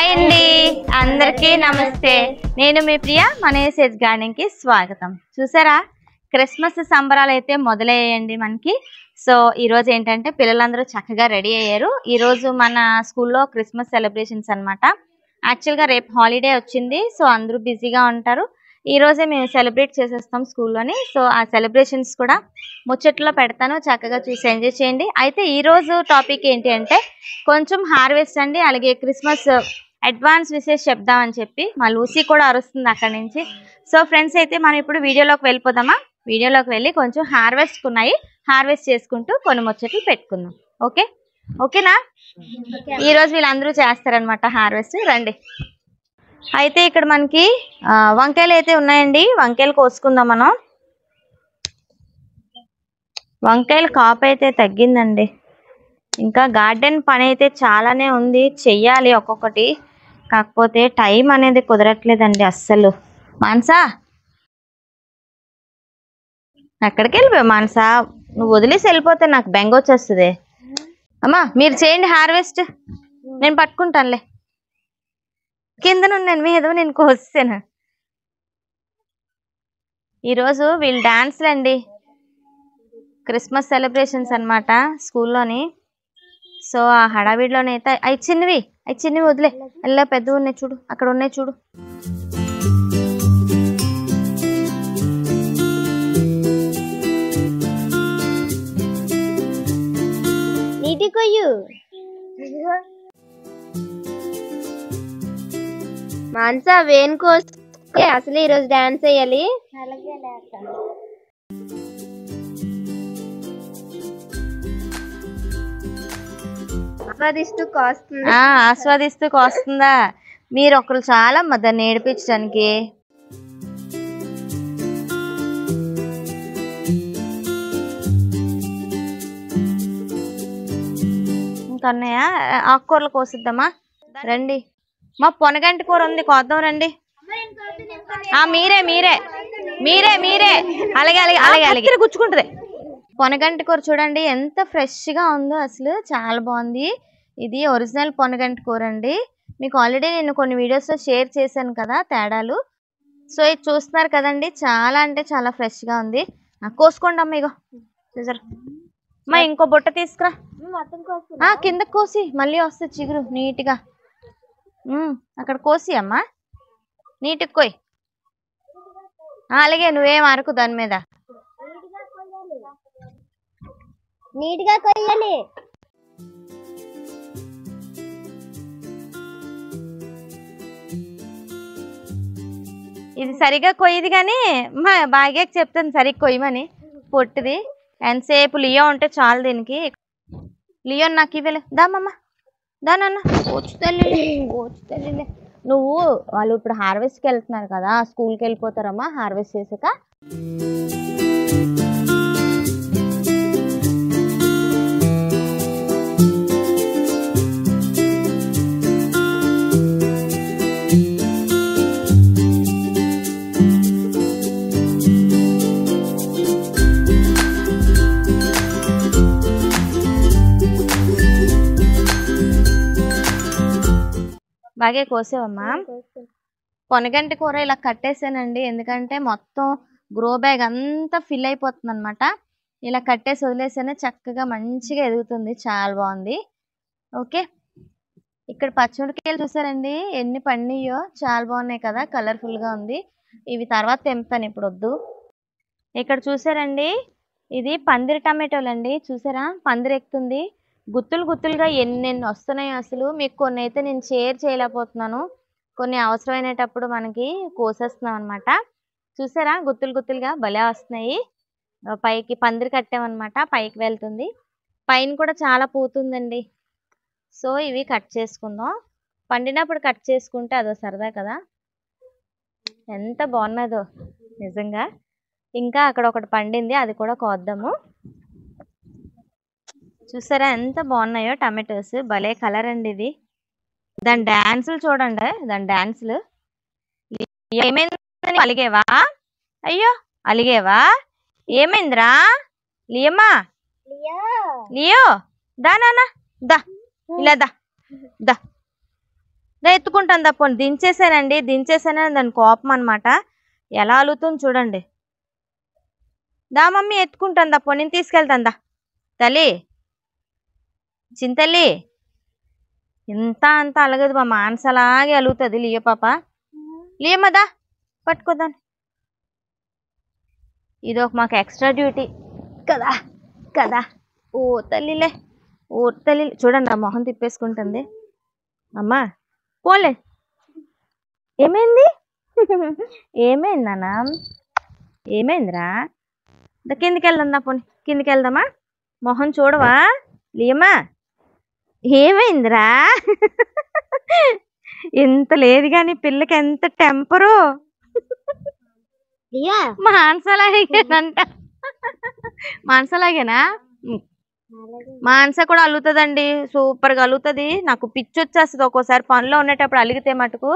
అండి అందరికీ నమస్తే నేను మీ ప్రియ మన ఏసేజ్ గార్డెన్ కి స్వాగతం చూసారా క్రిస్మస్ సంబరాలు అయితే మొదలయ్యాయండి మనకి సో ఈ రోజు ఏంటంటే పిల్లలందరూ చక్కగా రెడీ అయ్యారు ఈ రోజు మన స్కూల్లో క్రిస్మస్ సెలబ్రేషన్స్ అన్నమాట యాక్చువల్ గా రేపు హాలిడే వచ్చింది సో అందరూ బిజీగా ఉంటారు ఈ రోజే మేము సెలబ్రేట్ చేసేస్తాం స్కూల్లోని సో ఆ సెలబ్రేషన్స్ కూడా ముచ్చట్లో పెడతాను చక్కగా చూసి ఎంజాయ్ చేయండి అయితే ఈ రోజు టాపిక్ ఏంటి అంటే కొంచెం హార్వెస్ట్ అండి అలాగే క్రిస్మస్ అడ్వాన్స్ విషెస్ చెప్దామని చెప్పి మా లూసీ కూడా అరుస్తుంది అక్కడి నుంచి సో ఫ్రెండ్స్ అయితే మనం ఇప్పుడు వీడియోలోకి వెళ్ళిపోదామా వీడియోలోకి వెళ్ళి కొంచెం హార్వెస్ట్ ఉన్నాయి హార్వెస్ట్ చేసుకుంటూ కొన్ని ముచ్చట్లు పెట్టుకుందాం ఓకే ఓకేనా ఈ రోజు వీళ్ళందరూ చేస్తారనమాట హార్వెస్ట్ రండి అయితే ఇక్కడ మనకి ఆ, వంకాయలు అయితే ఉన్నాయండి వంకాయలు కోసుకుందాం మనం వంకాయల కాపు అయితే తగ్గిందండి ఇంకా గార్డెన్ పని అయితే చాలానే ఉంది చెయ్యాలి ఒక్కొక్కటి కాకపోతే టైం అనేది కుదరట్లేదండి అస్సలు మాన్సా ఎక్కడికి వెళ్ళిపోయావు మాన్సా నువ్వు వదిలేసి వెళ్ళిపోతే నాకు బెంగ వచ్చేస్తుంది అమ్మా మీరు చేయండి హార్వెస్ట్ నేను పట్టుకుంటానులే కింద నేను మీద నేను కోసాను ఈరోజు వీళ్ళు డాన్స్లు అండి క్రిస్మస్ సెలబ్రేషన్స్ అన్నమాట స్కూల్లోని సో ఆ హడావిడిలోనే అయితే అవి చిన్నవి అవి చిన్నవి వదిలే అలా పెద్దవి ఉన్నాయి చూడు అక్కడ ఉన్నాయి చూడు నీటి కొయ్యు మాన్సా వేన్ కోస్ అసలు ఈరోజు డాన్స్ వేయాలి ఆస్వాదిస్తూ కాస్తుంది ఆ ఆస్వాదిస్తూ కోస్తుందా మీరు ఒకరు చాలా దాన్ని ఏడిపించడానికి ఇంకా ఉన్నాయా ఆకుకూరలు కోసిద్దామా రండి మా పొనగంటి కూర ఉంది కోద్దాం రండి ఆ మీరే మీరే మీరే మీరే అలాగే అలాగే అలాగే అలాగే గుచ్చుకుంటుంది పొనగంటి కూర చూడండి ఎంత ఫ్రెష్ గా ఉందో అసలు చాలా బాగుంది ఇది ఒరిజినల్ పొనగంటి కూర అండి మీకు ఆల్రెడీ నేను కొన్ని వీడియోస్ లో షేర్ చేశాను కదా తేడాలు సో ఇది చూస్తున్నారు కదండి చాలా అంటే చాలా ఫ్రెష్ గా ఉంది ఆ, కోసుకోండి అమ్మ ఇగో చూసారు అమ్మా ఇంకో బుట్ట తీసుకురా మొత్తం కోసు ఆ కింద కోసి మళ్ళీ వస్తుంది చిగురు నీట్గా ఉమ్, అక్కడ కోసి అమ్మా నీట్గా కోయి ఆ, అలాగే నువ్వేం అరకు దాని మీద నీట్ గా కొయ్యాలి ఇది సరిగా కొయ్యది కానీ మా బాగ్యాకి చెప్తాను సరిగ్గా కొయ్యమని పొట్టిది ఎంతసేపు లియో ఉంటే చాలు దీనికి లియో నాకు ఇవ్వలే దామమ్మ దా నాన్న పోచుతల్లి పోచుతల్లి నువ్వు వాళ్ళు ఇప్పుడు హార్వెస్ట్కి వెళ్తున్నారు కదా స్కూల్కి వెళ్ళిపోతారమ్మా హార్వెస్ట్ చేసాక బాగా కోసావమ్మా పొనగంటి కూర ఇలా కట్టేసానండి ఎందుకంటే మొత్తం గ్రో బ్యాగ్ అంతా ఫిల్ అయిపోతుంది అనమాట ఇలా కట్టేసి వదిలేసానే చక్కగా మంచిగా ఎదుగుతుంది చాలా బాగుంది ఓకే ఇక్కడ పచ్చిమిరపకాయలు చూసారండి ఎన్ని పండియో చాలా బాగున్నాయి కదా కలర్ఫుల్ గా ఉంది ఇవి తర్వాత తెంపుతాను ఇప్పుడు వద్దు ఇక్కడ చూసారండి ఇది పందిరి టమాటోలు అండి చూసారా పందిరి ఎక్కుతుంది గుత్తులు గుత్తులుగా ఎన్నెన్ని వస్తున్నాయి అసలు మీకు కొన్ని అయితే నేను షేర్ చేయలేకపోతున్నాను కొన్ని అవసరమైనటప్పుడు మనకి కోసేస్తున్నాం అనమాట చూసారా గుత్తులు గుత్తులుగా భలే వస్తున్నాయి ఆ, పైకి పందిరి కట్టామన్నమాట పైకి వెళ్తుంది పైన కూడా చాలా పూతుందండి సో ఇవి కట్ చేసుకుందాం పండినప్పుడు కట్ చేసుకుంటే అదో సరదా కదా ఎంత బాగున్నదో నిజంగా ఇంకా అక్కడ ఒకటి పండింది అది కూడా కోద్దాము చూసారా ఎంత బాగున్నాయో టమాటోస్ భలే కలర్ అండి ఇది దాని డాన్సులు చూడండి దాని డాన్సులు ఏమైంది అలిగేవా అయ్యో అలిగేవా ఏమైందిరా లియమ్మా లియో దా నాన్న దా ఇలా దా దా దా ఎత్తుకుంటాను తప్పండి దించేసానండి దించేసానని దాని కోపం అనమాట ఎలా అలుగుతుంది చూడండి దా మమ్మీ ఎత్తుకుంటాను తప్ప నేను తీసుకెళ్తాను దా తల్లి చింతల్లి ఇంత అంత అలగదు మా మానస అలాగే అలుగుతుంది లియ పాప లియమ్మదా పట్టుకోదాన్ని ఇది ఒక మాకు ఎక్స్ట్రా డ్యూటీ కదా కదా ఓ తల్లిలే ఓ తల్లి చూడండి ఆ మొహం తిప్పేసుకుంటుంది అమ్మా పోలే ఏమైంది ఏమైంది నాన్న ఏమైందిరా దా కిందికి వెళ్దాం దా పోనీ కిందికి వెళ్దామా మొహం చూడవా లియమ్మా ఏమైందిరా ఇంత లేదు కానీ పిల్లకి ఎంత టెంపరు మానసలాగేనంట మానసలాగేనా మానస కూడా అలుగుతుందండి సూపర్ గా అలుగుతుంది నాకు పిచ్చి వచ్చేస్తుంది ఒక్కోసారి పనిలో ఉండేటప్పుడు అలిగితే మటుకు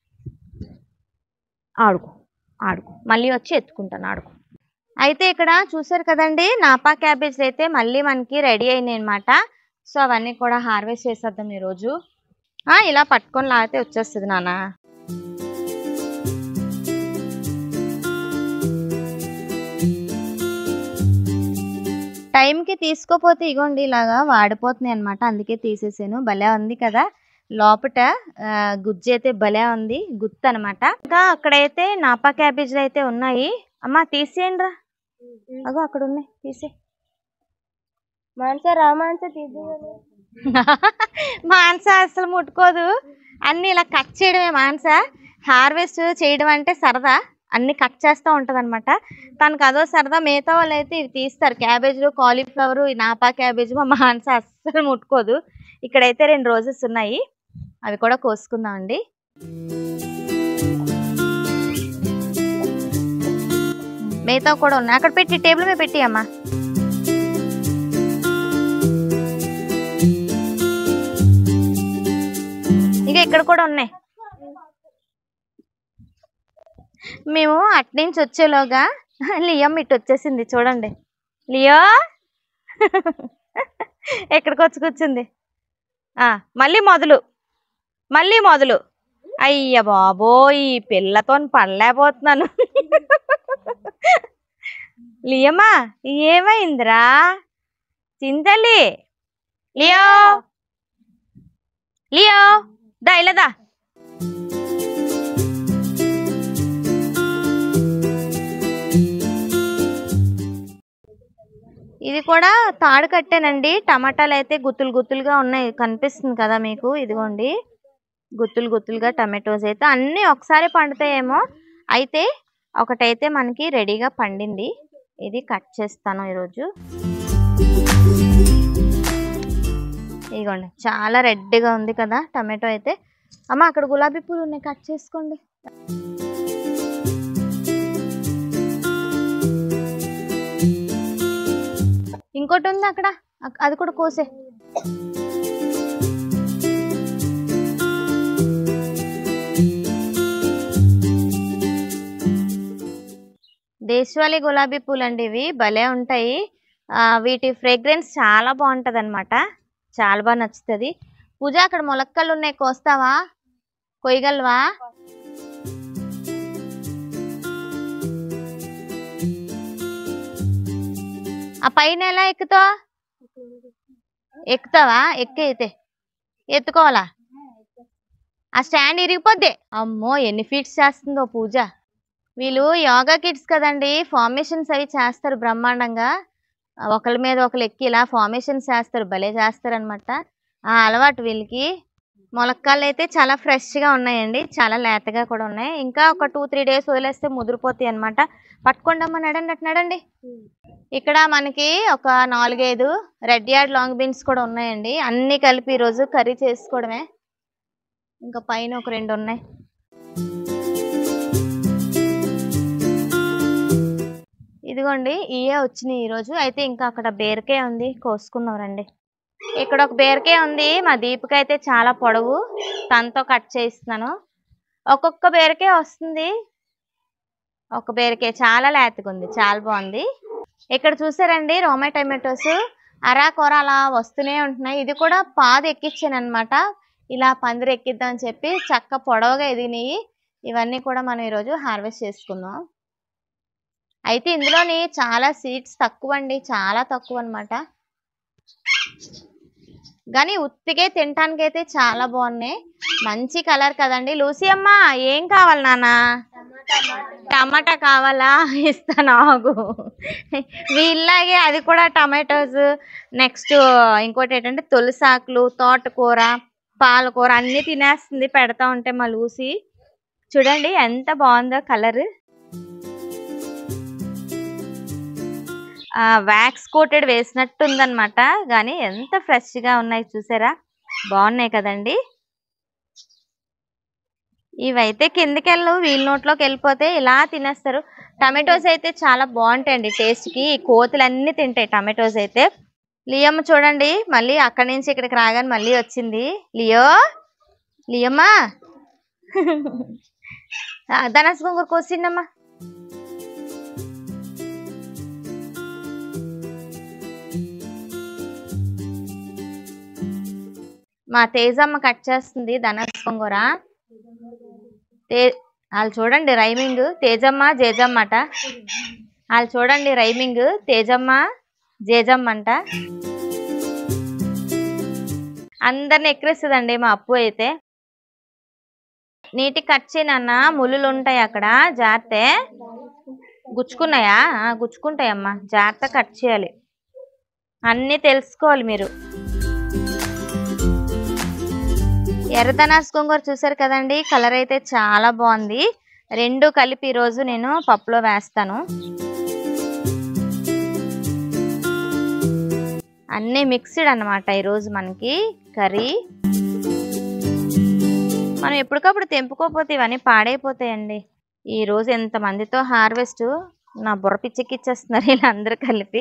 ఆడుకో ఆడుకో మళ్ళీ వచ్చి ఎత్తుకుంటాను ఆడుకో అయితే ఇక్కడ చూసారు కదండి నాపా క్యాబేజ్ అయితే మళ్ళీ మనకి రెడీ అయినాయి అనమాట సో అవన్నీ కూడా హార్వెస్ట్ చేసేద్దాం ఈరోజు ఆ, ఇలా పట్టుకొని లాగితే వచ్చేస్తుంది నాన్న టైంకి తీసుకోపోతే ఇగోండి ఇలాగా వాడిపోతున్నాయి అనమాట అందుకే తీసేసాను భలే ఉంది కదా లోపట ఆ, గుజ్జు అయితే భలే ఉంది గుత్తు అనమాట ఇంకా అక్కడైతే నాపా క్యాబేజీలు అయితే ఉన్నాయి అమ్మా తీసేయండి రా అగో అక్కడ ఉన్నాయి తీసే మానస రా మానస తీద్దు మాంస అసలు ముట్టుకోదు అన్ని ఇలా కట్ చేయడమే మాంస హార్వెస్ట్ చేయడం అంటే సరదా అన్ని కట్ చేస్తూ ఉంటది అనమాట తనకు అదో సరదా మిగతా వాళ్ళు అయితే ఇవి తీస్తారు క్యాబేజ్లు కాలీఫ్లవర్ నాపా క్యాబేజ్ మా మాంస అస్సలు ముట్టుకోదు ఇక్కడైతే రెండు రోజెస్ ఉన్నాయి అవి కూడా కోసుకుందాం అండి మిగతా కూడా ఉన్నాయి అక్కడ పెట్టి టేబుల్ మీద పెట్టి అమ్మా ఇక ఇక్కడ కూడా ఉన్నాయి మేము అట్నుంచి వచ్చేలోగా లియో ఇటు వచ్చేసింది చూడండి లియో ఎక్కడికి వచ్చి కూర్చుంది ఆ, మళ్ళీ మొదలు మళ్ళీ మొదలు అయ్య బాబోయ్ ఈ పిల్లతో పడలేకపోతున్నాను లియమ్మా ఏమైందిరా చింతలి లియో లియో దా ఇలా దా ఇది కూడా తాడు కట్టానండి టమాటాలు అయితే గుత్తులు గుత్తులుగా ఉన్నాయి కనిపిస్తుంది కదా మీకు ఇదిగోండి గుత్తులు గుత్తులుగా టమాటోస్ అయితే అన్నీ ఒకసారి పండుతాయేమో అయితే ఒకటైతే మనకి రెడీగా పండింది ఇది కట్ చేస్తాను ఈరోజు ఇదిగోండి చాలా రెడ్గా ఉంది కదా టమాటో అయితే అమ్మ అక్కడ గులాబీ పూలు ఉన్నాయి కట్ చేసుకోండి ఇంకోటి ఉంది అక్కడ అక్- అది కూడా కోసే దేశవాళీ గులాబీ పూలు అండి ఇవి భలే ఉంటాయి ఆ, వీటి ఫ్రేగ్రెన్స్ చాలా బాగుంటది అనమాట చాలా బాగా నచ్చుతుంది పూజ అక్కడ ములక్కలు ఉన్నాయి కోస్తావా కొయ్యగలవా ఆ పైన ఎలా ఎక్కుతావా ఎక్కుతావా ఎక్కి అయితే ఎత్తుకోవాలా ఆ స్టాండ్ ఇరిగిపోద్ది అమ్మో ఎన్ని ఫీట్స్ చేస్తుందో పూజ వీళ్ళు యోగా కిడ్స్ కదండి ఫార్మేషన్స్ అవి చేస్తారు బ్రహ్మాండంగా ఆ, ఒకళ్ళ మీద ఒకళ్ళు ఎక్కి ఇలా ఫార్మేషన్స్ చేస్తారు భలే చేస్తారు అనమాట ఆ అలవాటు వీళ్ళకి మొలక్కాళ్ళు అయితే చాలా ఫ్రెష్గా ఉన్నాయండి చాలా లేతగా కూడా ఉన్నాయి ఇంకా ఒక టూ త్రీ డేస్ వదిలేస్తే ముదిరిపోతాయి అనమాట పట్టుకోండి అమ్మ నడండి అటు నడండి ఇక్కడ మనకి ఒక నాలుగైదు రెడ్ యార్డ్ లాంగ్ బీన్స్ కూడా ఉన్నాయండి అన్ని కలిపి ఈరోజు కర్రీ చేసుకోవడమే ఇంకా పైన ఒక రెండు ఉన్నాయి ఇదిగోండి ఇయే వచ్చినాయి ఈరోజు అయితే ఇంకా అక్కడ బీరకాయ ఉంది కోసుకుందాం రండి ఇక్కడ ఒక బీరకాయ ఉంది మా దీపిక అయితే చాలా పొడవు తనతో కట్ చేయిస్తున్నాను ఒక్కొక్క బీరకాయ వస్తుంది ఒక బీరకాయ చాలా లేతగా ఉంది చాలా బాగుంది ఇక్కడ చూసారండి రోమా టమాటోస్ అరా కొర అలా వస్తూనే ఉంటున్నాయి ఇది కూడా పాదు ఎక్కించాను అనమాట ఇలా పందిరి ఎక్కిద్దామని చెప్పి చక్క పొడవుగా ఎదిగినాయి ఇవన్నీ కూడా మనం ఈరోజు హార్వెస్ట్ చేసుకుందాం అయితే ఇందులోని చాలా సీడ్స్ తక్కువ అండి చాలా తక్కువ అన్నమాట కానీ ఉత్తిగే తినటానికి అయితే చాలా బాగున్నాయి మంచి కలర్ కదండి లూసి అమ్మ ఏం కావాలి నాన్న టమాటా కావాలా ఇస్తాను ఆగు వీళ్ళలాగే అది కూడా టమాటోస్ నెక్స్ట్ ఇంకోటి ఏంటంటే తులసాకులు తోటకూర పాలకూర అన్ని తినేస్తుంది పెడతా ఉంటే మా లూసి చూడండి ఎంత బాగుందో కలర్ వ్యాక్స్ కోటెడ్ వేసినట్టు ఉందన్నమాట కానీ ఎంత ఫ్రెష్ గా ఉన్నాయి చూసారా బాగున్నాయి కదండి ఇవైతే కిందకి వెళ్ళు వీళ్ళ నోట్లోకి వెళ్ళిపోతే ఇలా తినేస్తారు టమాటోస్ అయితే చాలా బాగుంటాయండి టేస్ట్ కి ఈ కోతులు అన్ని తింటాయి టమాటోస్ అయితే లియమ్మ చూడండి మళ్ళీ అక్కడి నుంచి ఇక్కడికి రాగానే మళ్ళీ వచ్చింది లియో లియమ్మా ధనస్ గొంగూరు కోసిండమ్మా మా తేజమ్మ కట్ చేస్తుంది ధనస్ గొంగూర తే వాళ్ళు చూడండి రైమింగ్ తేజమ్మ జేజమ్మ అట వాళ్ళు చూడండి రైమింగ్ తేజమ్మ జేజమ్మ అంట అందరిని ఎక్కిరిస్తుందండి మా అప్పు అయితే నీటి కట్ చేయనన్న ముళ్ళులు ఉంటాయి అక్కడ జాగ్రత్త గుచ్చుకున్నాయా ఆ, గుచ్చుకుంటాయమ్మా జాగ్రత్త కట్ చేయాలి అన్నీ తెలుసుకోవాలి మీరు ఎర్రదనాస్ గోంగూర చూసారు కదండి కలర్ అయితే చాలా బాగుంది రెండు కలిపి ఈరోజు నేను పప్పులో వేస్తాను అన్నీ మిక్స్డ్ అన్నమాట ఈరోజు మనకి కర్రీ మనం ఎప్పటికప్పుడు తెంపుకోకపోతే ఇవన్నీ పాడైపోతాయండి ఈ రోజు ఎంత మందితో హార్వెస్ట్ నా బుర్ర పిచ్చెక్కిచ్చేస్తున్నారు వీళ్ళందరూ కలిపి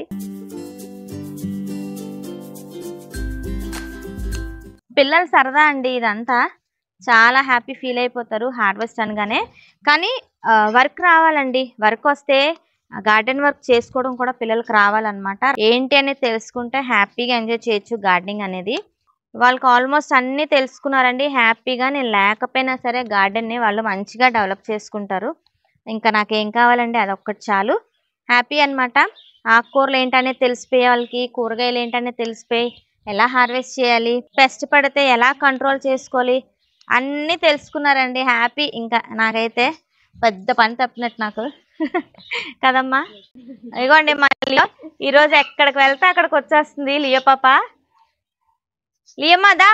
పిల్లలు సరదా అండి ఇదంతా చాలా హ్యాపీ ఫీల్ అయిపోతారు హార్వెస్ట్ అనగానే కానీ వర్క్ రావాలండి వర్క్ వస్తే గార్డెన్ వర్క్ చేసుకోవడం కూడా పిల్లలకు రావాలన్నమాట ఏంటి అనేది తెలుసుకుంటే హ్యాపీగా ఎంజాయ్ చేయొచ్చు గార్డెనింగ్ అనేది వాళ్ళకి ఆల్మోస్ట్ అన్నీ తెలుసుకున్నారండి హ్యాపీగా నేను లేకపోయినా సరే గార్డెన్ని వాళ్ళు మంచిగా డెవలప్ చేసుకుంటారు ఇంకా నాకేం కావాలండి అదొక్కటి చాలు హ్యాపీ అన్నమాట ఆకుకూరలు ఏంటనేది తెలిసిపోయి వాళ్ళకి కూరగాయలు ఏంటనేది తెలిసిపోయి ఎలా హార్వెస్ట్ చేయాలి పెస్ట్ పడితే ఎలా కంట్రోల్ చేసుకోవాలి అన్నీ తెలుసుకున్నారండి హ్యాపీ ఇంకా నాకైతే పెద్ద పని తప్పినట్టు నాకు కదమ్మా ఇగోండి మళ్ళీ ఈరోజు ఎక్కడికి వెళ్తే అక్కడికి వచ్చేస్తుంది లియో పాప లియమ్మా దా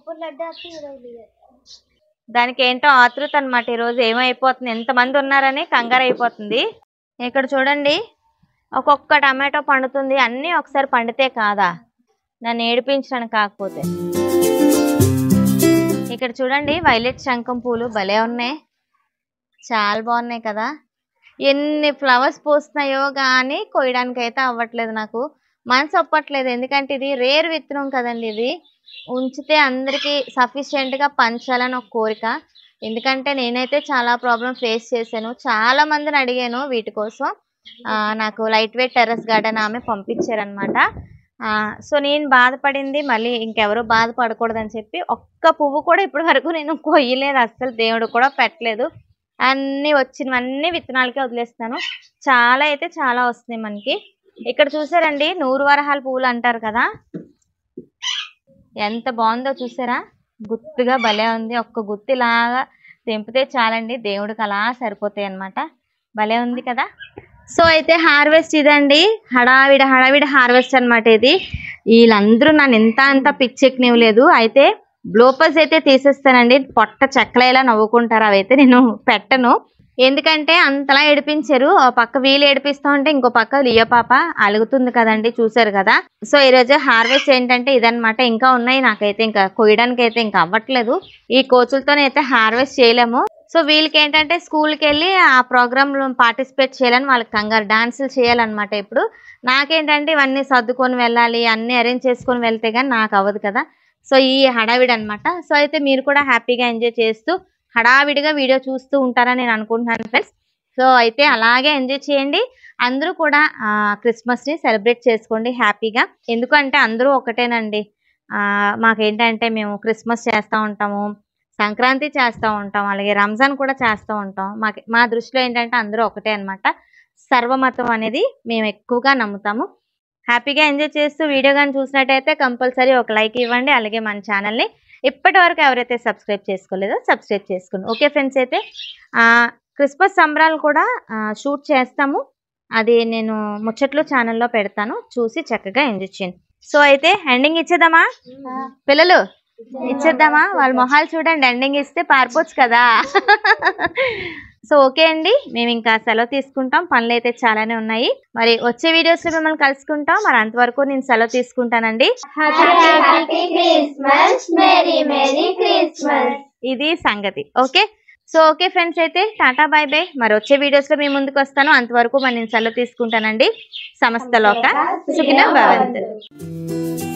దానికి ఏంటో ఆతృత అనమాట ఈరోజు ఏమైపోతుంది ఎంతమంది ఉన్నారని కంగారు అయిపోతుంది ఇక్కడ చూడండి ఒక్కొక్క టమాటో పండుతుంది అన్నీ ఒకసారి పండితే కాదా నన్ను ఏడిపించడానికి కాకపోతే ఇక్కడ చూడండి వైలెట్ శంఖం పూలు భలే ఉన్నాయి చాలా బాగున్నాయి కదా ఎన్ని ఫ్లవర్స్ పూస్తున్నాయో కానీ కొయ్యడానికి అయితే అవ్వట్లేదు నాకు మనసు ఒప్పట్లేదు ఎందుకంటే ఇది రేర్ విత్తనం కదండి ఇది ఉంచితే అందరికీ sufficient గా పంచాలని ఒక కోరిక ఎందుకంటే నేనైతే చాలా ప్రాబ్లం ఫేస్ చేశాను చాలా మందిని అడిగాను వీటి కోసం ఆ, నాకు లైట్ వెయిట్ టెర్రస్ గార్డెన్ ఆమె పంపించారనమాట సో నేను బాధపడింది మళ్ళీ ఇంకెవరు బాధపడకూడదని చెప్పి ఒక్క పువ్వు కూడా ఇప్పటి వరకు నేను కొయ్యలేదు అస్సలు దేవుడు కూడా పెట్టలేదు అన్ని వచ్చినవన్నీ విత్తనాలకే వదిలేస్తాను చాలా అయితే చాలా వస్తున్నాయి మనకి ఇక్కడ చూసారండి నూరు వరహాల పువ్వులు అంటారు కదా ఎంత బాగుందో చూసారా గుత్తుగా భలే ఉంది ఒక్క గుత్తిలాగా తెంపితే చాలండి దేవుడికి అలా సరిపోతాయి అన్నమాట భలే ఉంది కదా సో అయితే హార్వెస్ట్ ఇదండి హడావిడ హడావిడ హార్వెస్ట్ అన్నమాట ఇది వీళ్ళందరూ నన్ను ఎంత అంత పిచ్చెక్కనివ్వలేదు అయితే బ్లోపర్స్ అయితే తీసేస్తానండి పొట్ట చెక్కలేలా నవ్వుకుంటారు అవైతే నేను పెట్టను ఎందుకంటే అంతలా ఏడిపించారు ఒక పక్క వీలు ఏడిపిస్తా ఉంటే ఇంకో పక్క లియో పాప అలుగుతుంది కదండి చూసారు కదా సో ఈ రోజు హార్వెస్ట్ ఏంటంటే ఇదన్నమాట ఇంకా ఉన్నాయి నాకైతే ఇంకా కొయ్యడానికి అయితే ఇంకా అవ్వట్లేదు ఈ కోచులతోనైతే హార్వెస్ట్ చేయలేము సో వీళ్ళకి ఏంటంటే స్కూల్కి వెళ్ళి ఆ ప్రోగ్రామ్ లో పార్టిసిపేట్ చేయాలని వాళ్ళకి కంగారు డాన్సులు చేయాలన్నమాట ఇప్పుడు నాకేంటంటే ఇవన్నీ సర్దుకొని వెళ్ళాలి అన్ని అరేంజ్ చేసుకొని వెళ్తే కానీ నాకు అవ్వదు కదా సో ఈ హడావిడి అన్నమాట సో అయితే మీరు కూడా హ్యాపీగా ఎంజాయ్ చేస్తూ హడావిడిగా వీడియో చూస్తూ ఉంటారని నేను అనుకుంటున్నాను ఫ్రెండ్స్ సో అయితే అలాగే ఎంజాయ్ చేయండి అందరూ కూడా ఆ, క్రిస్మస్ ని సెలబ్రేట్ చేసుకోండి హ్యాపీగా ఎందుకంటే అందరూ ఒకటేనండి ఆ, మాకేంటంటే మేము క్రిస్మస్ చేస్తూ ఉంటాము సంక్రాంతి చేస్తూ ఉంటాం అలాగే రంజాన్ కూడా చేస్తూ ఉంటాం మాకు మా దృష్టిలో ఏంటంటే అందరూ ఒకటే అన్నమాట సర్వమతం అనేది మేము ఎక్కువగా నమ్ముతాము హ్యాపీగా ఎంజాయ్ చేస్తూ వీడియో కానీ చూసినట్టయితే కంపల్సరీ ఒక లైక్ ఇవ్వండి అలాగే మన ఛానల్ని ఇప్పటి వరకు ఎవరైతే సబ్స్క్రైబ్ చేసుకోలేదో సబ్స్క్రైబ్ చేసుకోండి ఓకే ఫ్రెండ్స్ అయితే ఆ, క్రిస్మస్ సంబరాలు కూడా ఆ, షూట్ చేస్తాము అది నేను ముచ్చట్లు ఛానల్లో పెడతాను చూసి చక్కగా ఎంజాయ్ చేయండి సో అయితే ఎండింగ్ ఇచ్చేద్దామా పిల్లలు ఇచ్చేద్దామా వాళ్ళ మొహాలు చూడండి ఎండింగ్ ఇస్తే పారిపోవచ్చు కదా సో ఓకే అండి మేము ఇంకా సెలవు తీసుకుంటాం పనులు అయితే చాలానే ఉన్నాయి మరి వచ్చే వీడియోస్ లో మిమ్మల్ని కలుసుకుంటాం మరి అంతవరకు నేను సెలవు తీసుకుంటానండి happy Christmas merry merry Christmas ఇది సంగతి ఓకే సో ఓకే ఫ్రెండ్స్ అయితే టాటా బాయ్ బాయ్ మరి వచ్చే వీడియోస్ లో మీ ముందుకు వస్తాను అంతవరకు మరి నేను సెలవు తీసుకుంటానండి సమస్త లోక సుఖిన భవంతు